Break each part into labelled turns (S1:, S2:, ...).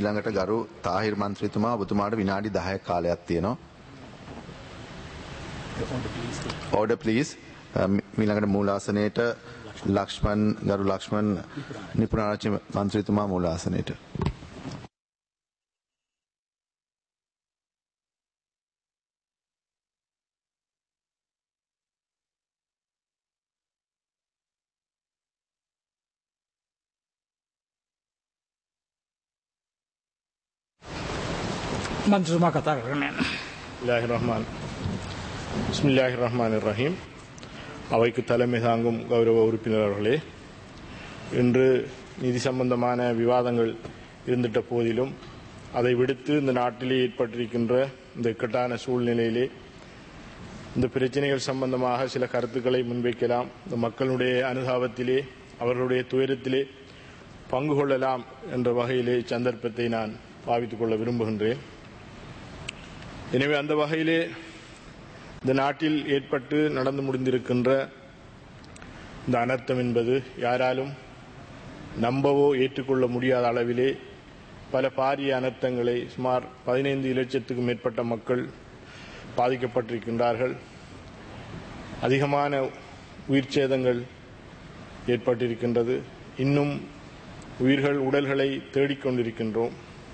S1: ඊළඟට ගරු තාහිර් මන්ත්‍රීතුමා ඔබතුමාට විනාඩි 10ක් කාලයක් තියෙනවා. Order please. ඊළඟට මූලාසනයේට ලක්ෂ්මන් ගරු ලක්ෂ්මන් නිපුණාරච්චි මන්ත්‍රීතුමා මූලාසනයේට.
S2: මන්ත්‍රතුමා කතා කරන්නේ.
S3: இல்லாஹி ரஹ்மான் பிஸ்மில்லாஹி ரஹ்மான் ரஹீம் அவைக்கு தலைமை தாங்கும் கௌரவ உறுப்பினர் அவர்களே இன்று நிதி சம்பந்தமான விவாதங்கள் இருந்துட்ட போதிலும் அதை விடுத்து இந்த நாட்டிலே ஏற்பட்டிருக்கின்ற இந்த இக்கட்டான சூழ்நிலையிலே இந்த பிரச்சனைகள் சம்பந்தமாக சில கருத்துக்களை முன்வைக்கலாம் இந்த மக்களுடைய அனுதாபத்திலே அவர்களுடைய துயரத்திலே பங்கு கொள்ளலாம் என்ற வகையிலே சந்தர்ப்பத்தை நான் பாவித்துக் கொள்ள விரும்புகின்றேன் எனவே அந்த வகையிலே இந்த நாட்டில் ஏற்பட்டு நடந்து முடிந்திருக்கின்ற இந்த அனர்த்தம் என்பது யாராலும் நம்பவோ ஏற்றுக்கொள்ள முடியாத அளவிலே பல பாரிய அனர்த்தங்களை சுமார் பதினைந்து லட்சத்துக்கும் மேற்பட்ட மக்கள் பாதிக்கப்பட்டிருக்கின்றார்கள் அதிகமான உயிர் சேதங்கள் ஏற்பட்டிருக்கின்றது இன்னும் உயிர்கள் உடல்களை தேடிக்கொண்டிருக்கின்றோம்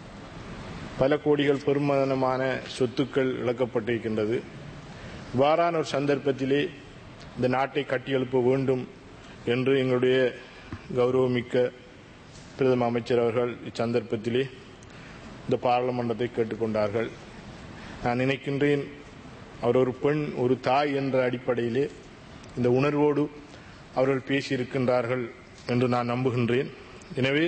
S3: பல கோடிகள் பெருமதனமான சொத்துக்கள் இழக்கப்பட்டிருக்கின்றது இவ்வாறான ஒரு சந்தர்ப்பத்திலே இந்த நாட்டை கட்டியெழுப்ப வேண்டும் என்று எங்களுடைய கௌரவமிக்க பிரதம அமைச்சர் அவர்கள் இச்சந்தர்ப்பத்திலே இந்த பாராளுமன்றத்தை கேட்டுக்கொண்டார்கள் நான் நினைக்கின்றேன் அவர் ஒரு பெண் ஒரு தாய் என்ற அடிப்படையிலே இந்த உணர்வோடு அவர்கள் பேசியிருக்கின்றார்கள் என்று நான் நம்புகின்றேன் எனவே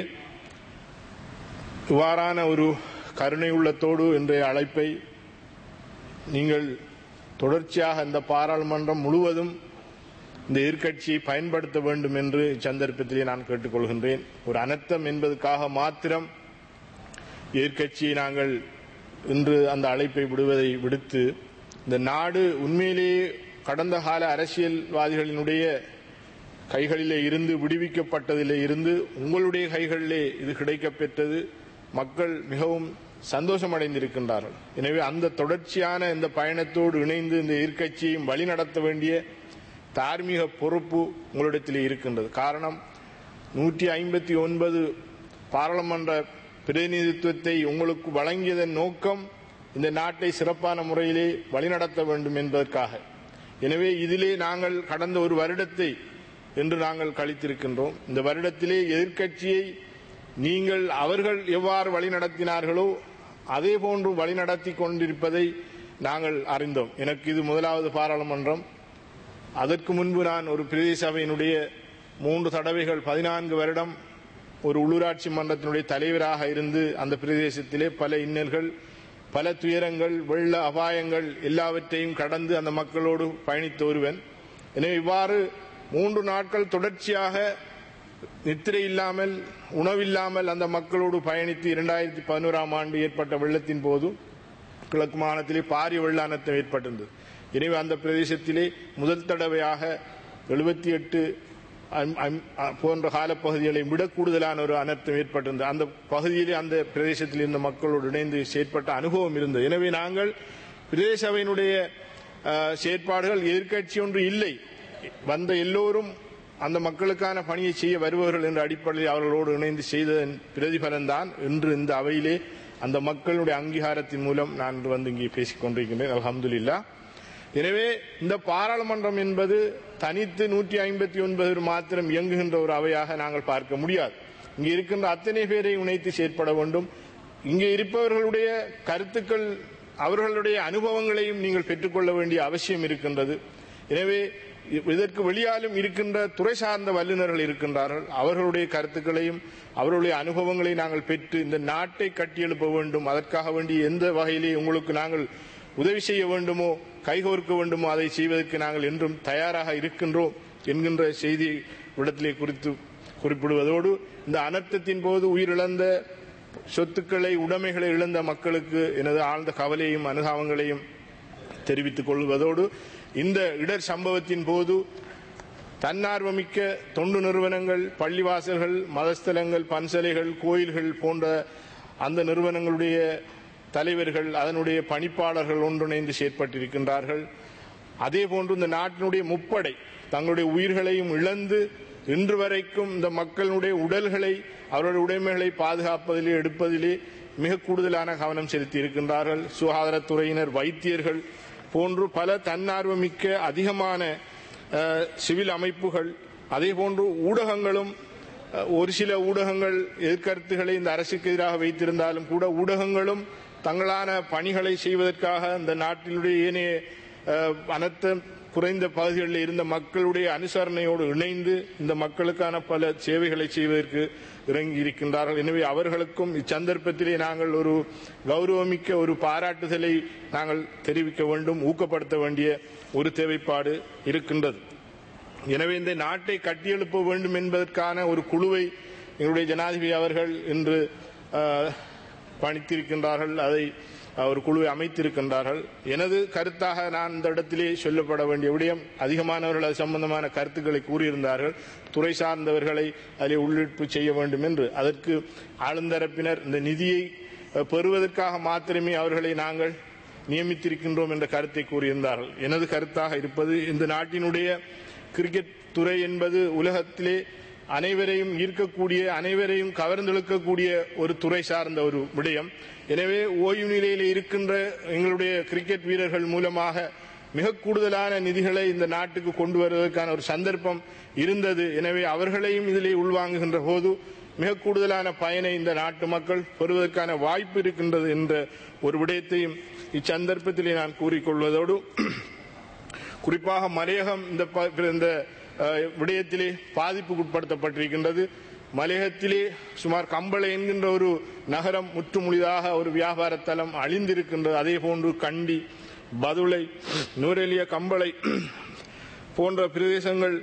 S3: இவ்வாறான ஒரு கருணை உள்ளத்தோடு இன்றைய அழைப்பை நீங்கள் தொடர்ச்சியாக இந்த பாராளுமன்றம் முழுவதும் இந்த எதிர்க்கட்சியை பயன்படுத்த வேண்டும் என்று இச்சந்தர்ப்பத்திலே நான் கேட்டுக்கொள்கின்றேன் ஒரு அனர்த்தம் என்பதற்காக மாத்திரம் எதிர்க்கட்சியை நாங்கள் இன்று அந்த அழைப்பை விடுவதை விடுத்து இந்த நாடு உண்மையிலேயே கடந்த கால அரசியல்வாதிகளினுடைய கைகளிலே இருந்து விடுவிக்கப்பட்டதிலே இருந்து உங்களுடைய கைகளிலே இது கிடைக்கப்பெற்றது மக்கள் மிகவும் சந்தோஷம் அடைந்திருக்கின்றார்கள் எனவே அந்த தொடர்ச்சியான இந்த பயணத்தோடு இணைந்து இந்த எதிர்க்கட்சியையும் வழிநடத்த வேண்டிய தார்மீக பொறுப்பு உங்களிடத்திலே இருக்கின்றது காரணம் நூற்றி ஐம்பத்தி ஒன்பது பாராளுமன்ற பிரதிநிதித்துவத்தை உங்களுக்கு வழங்கியதன் நோக்கம் இந்த நாட்டை சிறப்பான முறையிலே வழிநடத்த வேண்டும் என்பதற்காக எனவே இதிலே நாங்கள் கடந்த ஒரு வருடத்தை என்று நாங்கள் கழித்திருக்கின்றோம் இந்த வருடத்திலே எதிர்க்கட்சியை நீங்கள் அவர்கள் எவ்வாறு வழிநடத்தினார்களோ அதே போன்று வழிநடத்தி கொண்டிருப்பதை நாங்கள் அறிந்தோம் எனக்கு இது முதலாவது பாராளுமன்றம் அதற்கு முன்பு நான் ஒரு பிரதேச சபையினுடைய மூன்று தடவைகள் பதினான்கு வருடம் ஒரு உள்ளூராட்சி மன்றத்தினுடைய தலைவராக இருந்து அந்த பிரதேசத்திலே பல இன்னல்கள் பல துயரங்கள் வெள்ள அபாயங்கள் எல்லாவற்றையும் கடந்து அந்த மக்களோடு பயணித்த ஒருவன் எனவே இவ்வாறு மூன்று நாட்கள் தொடர்ச்சியாக நித்திரை இல்லாமல் உணவில்லாமல் அந்த மக்களோடு பயணித்து இரண்டாயிரத்தி பதினோராம் ஆண்டு ஏற்பட்ட வெள்ளத்தின் போது கிழக்கு மாகாணத்திலே பாரிய வெள்ள அனர்த்தம் ஏற்பட்டிருந்தது எனவே அந்த பிரதேசத்திலே முதல் தடவையாக எழுபத்தி எட்டு போன்ற காலப்பகுதிகளை விட கூடுதலான ஒரு அனர்த்தம் ஏற்பட்டிருந்தது அந்த பகுதியிலே அந்த பிரதேசத்தில் இருந்த மக்களோடு இணைந்து செயற்பட்ட அனுபவம் இருந்தது எனவே நாங்கள் பிரதேச சபையினுடைய செயற்பாடுகள் எதிர்க்கட்சி ஒன்று இல்லை வந்த எல்லோரும் அந்த மக்களுக்கான பணியை செய்ய வருபவர்கள் என்ற அடிப்படையில் அவர்களோடு இணைந்து செய்ததன் பிரதிபலன்தான் இன்று இந்த அவையிலே அந்த மக்களுடைய அங்கீகாரத்தின் மூலம் நான் வந்து இங்கே பேசிக் கொண்டிருக்கின்றேன் அலமதுல்லா எனவே இந்த பாராளுமன்றம் என்பது தனித்து நூற்றி ஐம்பத்தி ஒன்பது மாத்திரம் இயங்குகின்ற ஒரு அவையாக நாங்கள் பார்க்க முடியாது இங்கே இருக்கின்ற அத்தனை பேரை இணைத்து செயற்பட வேண்டும் இங்கே இருப்பவர்களுடைய கருத்துக்கள் அவர்களுடைய அனுபவங்களையும் நீங்கள் பெற்றுக்கொள்ள வேண்டிய அவசியம் இருக்கின்றது எனவே இதற்கு வெளியாலும் இருக்கின்ற துறை சார்ந்த வல்லுநர்கள் இருக்கின்றார்கள் அவர்களுடைய கருத்துக்களையும் அவர்களுடைய அனுபவங்களை நாங்கள் பெற்று இந்த நாட்டை கட்டியெழுப்ப வேண்டும் அதற்காக வேண்டி எந்த வகையிலே உங்களுக்கு நாங்கள் உதவி செய்ய வேண்டுமோ கைகோர்க்க வேண்டுமோ அதை செய்வதற்கு நாங்கள் என்றும் தயாராக இருக்கின்றோம் என்கின்ற செய்தி விடத்திலே குறித்து குறிப்பிடுவதோடு இந்த அனர்த்தத்தின் போது உயிரிழந்த சொத்துக்களை உடைமைகளை இழந்த மக்களுக்கு எனது ஆழ்ந்த கவலையும் அனுதாபங்களையும் தெரிவித்துக் கொள்வதோடு இந்த இடர் சம்பவத்தின் போது தன்னார்வமிக்க தொண்டு நிறுவனங்கள் பள்ளிவாசல்கள் மதஸ்தலங்கள் பன்சலைகள் கோயில்கள் போன்ற அந்த நிறுவனங்களுடைய தலைவர்கள் அதனுடைய பணிப்பாளர்கள் ஒன்றிணைந்து செயற்பட்டிருக்கின்றார்கள் அதே போன்று இந்த நாட்டினுடைய முப்படை தங்களுடைய உயிர்களையும் இழந்து இன்று வரைக்கும் இந்த மக்களுடைய உடல்களை அவருடைய உடைமைகளை பாதுகாப்பதிலே எடுப்பதிலே மிக கூடுதலான கவனம் செலுத்தி இருக்கின்றார்கள் சுகாதாரத்துறையினர் வைத்தியர்கள் போன்று பல தன்னார்வமிக்க அதிகமான அஹ், சிவில் அமைப்புகள் அதே போன்று ஊடகங்களும் அஹ், ஒரு சில ஊடகங்கள் எதிர்கருத்துக்களை இந்த அரசுக்கு எதிராக வைத்திருந்தாலும் கூட ஊடகங்களும் தங்களான பணிகளை செய்வதற்காக இந்த நாட்டினுடைய ஏனைய அஹ், அனைத்து குறைந்த பகுதிகளில் இருந்த மக்களுடைய அனுசரணையோடு இணைந்து இந்த மக்களுக்கான பல சேவைகளை செய்வதற்கு இறங்கி இருக்கின்றார்கள் எனவே அவர்களுக்கும் இச்சந்தர்ப்பத்திலே நாங்கள் ஒரு கௌரவமிக்க ஒரு பாராட்டுதலை நாங்கள் தெரிவிக்க வேண்டும் ஊக்கப்படுத்த வேண்டிய ஒரு தேவைப்பாடு இருக்கின்றது எனவே இந்த நாட்டை கட்டியெழுப்ப வேண்டும் என்பதற்கான ஒரு குழுவை எங்களுடைய ஜனாதிபதி அவர்கள் இன்று அஹ், பணித்திருக்கின்றார்கள் அதை அஹ், ஒரு குழுவை அமைத்திருக்கின்றார்கள் எனது கருத்தாக நான் இந்த இடத்திலே சொல்லப்பட வேண்டிய விடயம் அதிகமானவர்கள் அது சம்பந்தமான கருத்துக்களை கூறியிருந்தார்கள் துறை சார்ந்தவர்களை அதிலே உள்ளிட்டு செய்ய வேண்டும் என்று அதற்கு ஆளுந்தரப்பினர் இந்த நிதியை அஹ், பெறுவதற்காக மாத்திரமே அவர்களை நாங்கள் நியமித்திருக்கின்றோம் என்ற கருத்தை கூறியிருந்தார்கள் எனது கருத்தாக இருப்பது இந்த நாட்டினுடைய கிரிக்கெட் துறை என்பது உலகத்திலே அனைவரையும் ஈர்க்கக்கூடிய அனைவரையும் கவர்ந்தெழுக்கக்கூடிய ஒரு துறை சார்ந்த ஒரு விடயம் எனவே ஓய்வு நிலையில் இருக்கின்ற எங்களுடைய கிரிக்கெட் வீரர்கள் மூலமாக மிக கூடுதலான நிதிகளை இந்த நாட்டுக்கு கொண்டு வருவதற்கான ஒரு சந்தர்ப்பம் இருந்தது எனவே அவர்களையும் இதிலே உள்வாங்குகின்ற போது மிக கூடுதலான பயனை இந்த நாட்டு மக்கள் பெறுவதற்கான வாய்ப்பு இருக்கின்றது என்ற ஒரு விடயத்தையும் இச்சந்தர்ப்பத்திலே நான் கூறிக்கொள்வதோடு குறிப்பாக மலையகம் இந்த ப- இந்த அஹ், விடயத்திலே பாதிப்புக்கு உட்படுத்தப்பட்டிருக்கின்றது மலையகத்திலே சுமார் கம்பளை என்கின்ற ஒரு நகரம் முற்றுமுழுதாக ஒரு வியாபார தலம் அழிந்திருக்கின்றது அதே போன்று கண்டி பதுளை நூரெலிய கம்பளை போன்ற பிரதேசங்கள்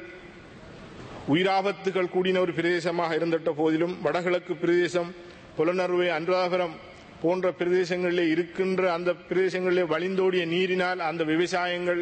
S3: உயிராபத்துகள் கூடின ஒரு பிரதேசமாக இருந்திட்ட போதிலும் வடகிழக்கு பிரதேசம் புலனறுவை அனுராதபுரம் போன்ற பிரதேசங்களிலே இருக்கின்ற அந்த பிரதேசங்களிலே வழிந்தோடிய நீரினால் அந்த விவசாயங்கள்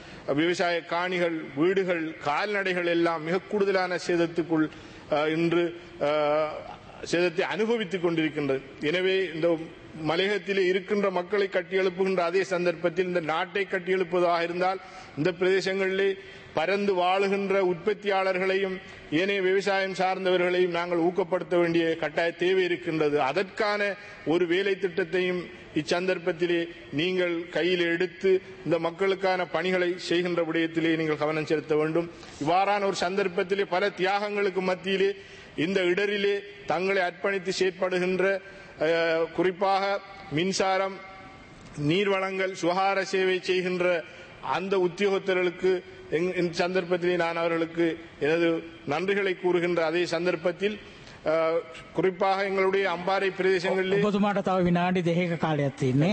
S3: விவசாய காணிகள் வீடுகள் கால்நடைகள் எல்லாம் மிக கூடுதலான சேதத்துக்குள் அஹ், இன்று அஹ், சேதத்தை அனுபவித்துக் கொண்டிருக்கின்றது எனவே இந்த மலையகத்திலே இருக்கின்ற மக்களை கட்டியெழுப்புகின்ற அதே சந்தர்ப்பத்தில் இந்த நாட்டை கட்டியெழுப்புவதாக இருந்தால் இந்த பிரதேசங்களிலே பரந்து வாழுகின்ற உற்பத்தியாளர்களையும் ஏனைய விவசாயம் சார்ந்தவர்களையும் நாங்கள் ஊக்கப்படுத்த வேண்டிய கட்டாய தேவை இருக்கின்றது அதற்கான ஒரு வேலை திட்டத்தையும் இச்சந்தர்ப்பத்திலே நீங்கள் கையில் எடுத்து இந்த மக்களுக்கான பணிகளை செய்கின்ற விடயத்திலே நீங்கள் கவனம் செலுத்த வேண்டும் இவ்வாறான ஒரு சந்தர்ப்பத்திலே பல தியாகங்களுக்கு மத்தியிலே இந்த இடரிலே தங்களை அர்ப்பணித்து செயற்படுகின்ற அஹ், குறிப்பாக மின்சாரம் நீர் வளங்கள் சுகாதார சேவை செய்கின்ற அந்த உத்தியோகத்தர்களுக்கு எங்- இந்த சந்தர்ப்பத்திலே நான் அவர்களுக்கு எனது நன்றிகளை கூறுகின்ற அதே சந்தர்ப்பத்தில் அஹ், குறிப்பாக எங்களுடைய அம்பாறை பிரதேசங்களிலே
S2: ඔබතුමාට තව විනාඩි දෙක කාලයක් තියන්නේ.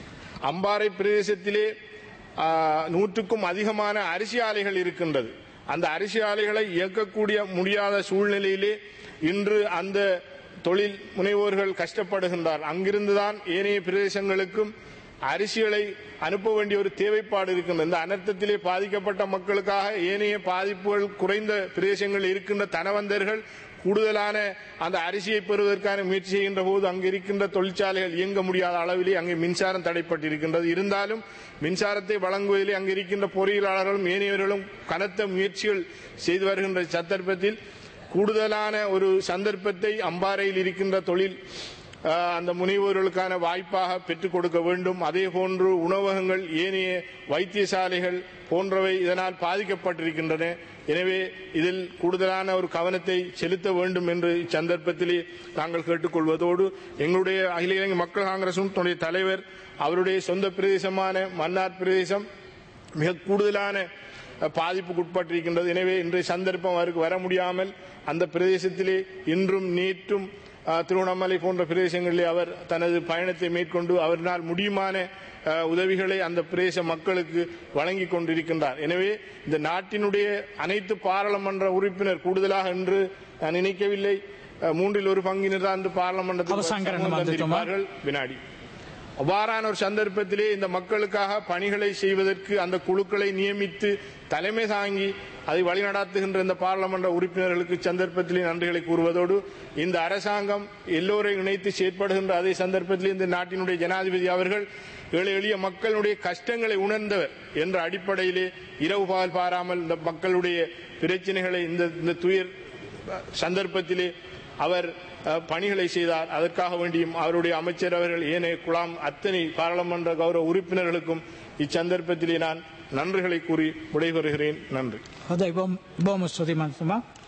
S3: அம்பாறை பிரதேசத்திலே ஆ, நூற்றுக்கும் அதிகமான அரிசி ஆலைகள் இருக்கின்றது அந்த அரிசி ஆலைகளை இயக்கக்கூடிய முடியாத சூழ்நிலையிலே இன்று அந்த தொழில் முனைவோர்கள் கஷ்டப்படுகின்றார் அங்கிருந்துதான் ஏனைய பிரதேசங்களுக்கும் அரிசிகளை அனுப்ப வேண்டிய ஒரு தேவைப்பாடு இருக்கின்றது இந்த அனர்த்தத்திலே பாதிக்கப்பட்ட மக்களுக்காக ஏனைய பாதிப்புகள் குறைந்த பிரதேசங்களில் இருக்கின்ற தனவந்தர்கள் கூடுதலான அந்த அரிசியை பெறுவதற்கான முயற்சி செய்கின்ற போது அங்கு இருக்கின்ற தொழிற்சாலைகள் இயங்க முடியாத அளவிலே அங்கே மின்சாரம் தடைப்பட்டிருக்கின்றது இருந்தாலும் மின்சாரத்தை வழங்குவதிலே அங்கு இருக்கின்ற பொறியியலாளர்களும் ஏனையவர்களும் கனத்த முயற்சிகள் செய்து வருகின்ற சந்தர்ப்பத்தில் கூடுதலான ஒரு சந்தர்ப்பத்தை அம்பாறையில் இருக்கின்ற தொழில் ஆஹ், அந்த முனைவோர்களுக்கான வாய்ப்பாக பெற்றுக் கொடுக்க வேண்டும் அதே போன்று உணவகங்கள் ஏனைய வைத்தியசாலைகள் போன்றவை இதனால் பாதிக்கப்பட்டிருக்கின்றன எனவே இதில் கூடுதலான ஒரு கவனத்தை செலுத்த வேண்டும் என்று இச்சந்தர்ப்பத்திலே நாங்கள் கேட்டுக்கொள்வதோடு எங்களுடைய அகில இலங்கை மக்கள் காங்கிரசும் தன்னுடைய தலைவர் அவருடைய சொந்த பிரதேசமான மன்னார் பிரதேசம் மிக கூடுதலான அஹ், பாதிப்புக்கு உட்பட்டிருக்கின்றது எனவே இன்றைய சந்தர்ப்பம் அவருக்கு வர முடியாமல் அந்த பிரதேசத்திலே இன்றும் நேற்றும் அஹ், திருவண்ணாமலை போன்ற பிரதேசங்களிலே அவர் தனது பயணத்தை மேற்கொண்டு அவரினால் முடியுமான அஹ், உதவிகளை அந்த பிரதேச மக்களுக்கு வழங்கி கொண்டிருக்கின்றார் எனவே இந்த நாட்டினுடைய அனைத்து பாராளுமன்ற உறுப்பினர் கூடுதலாக என்று நான் நினைக்கவில்லை அஹ், மூன்றில் ஒரு பங்கினர் தான் இந்த பாராளுமன்றத்தில்
S2: அவசான் கரண்ட்
S3: சமூகம்
S2: வந்துட்டுமா?
S3: தந்திருப்பார்கள். வினாடி அவ்வாறான ஒரு சந்தர்ப்பத்திலே இந்த மக்களுக்காக பணிகளை செய்வதற்கு அந்த குழுக்களை நியமித்து தலைமை தாங்கி அதை வழிநடாத்துகின்ற இந்த பாராளுமன்ற உறுப்பினர்களுக்கு சந்தர்ப்பத்திலே நன்றிகளை கூறுவதோடு இந்த அரசாங்கம் எல்லோரையும் இணைத்து செயற்படுகின்ற அதே சந்தர்ப்பத்தில் இந்த நாட்டினுடைய ஜனாதிபதி அவர்கள் ஏழை எளிய மக்களுடைய கஷ்டங்களை உணர்ந்தவர் என்ற அடிப்படையிலே இரவு பகல் பாராமல் இந்த மக்களுடைய பிரச்சனைகளை இந்த இந்த துயர் சந்தர்ப்பத்திலே அவர் அஹ், பணிகளை செய்தார் அதற்காக வேண்டியும் அவருடைய அமைச்சர் அவர்கள் ஏனைய குழாம் அத்தனை பாராளுமன்ற கௌரவ உறுப்பினர்களுக்கும் இச்சந்தர்ப்பத்திலே நான் நன்றிகளை கூறி விடைபெறுகிறேன் நன்றி
S2: හොඳයි බොම් බොම ස්තුතියි මන්තුමා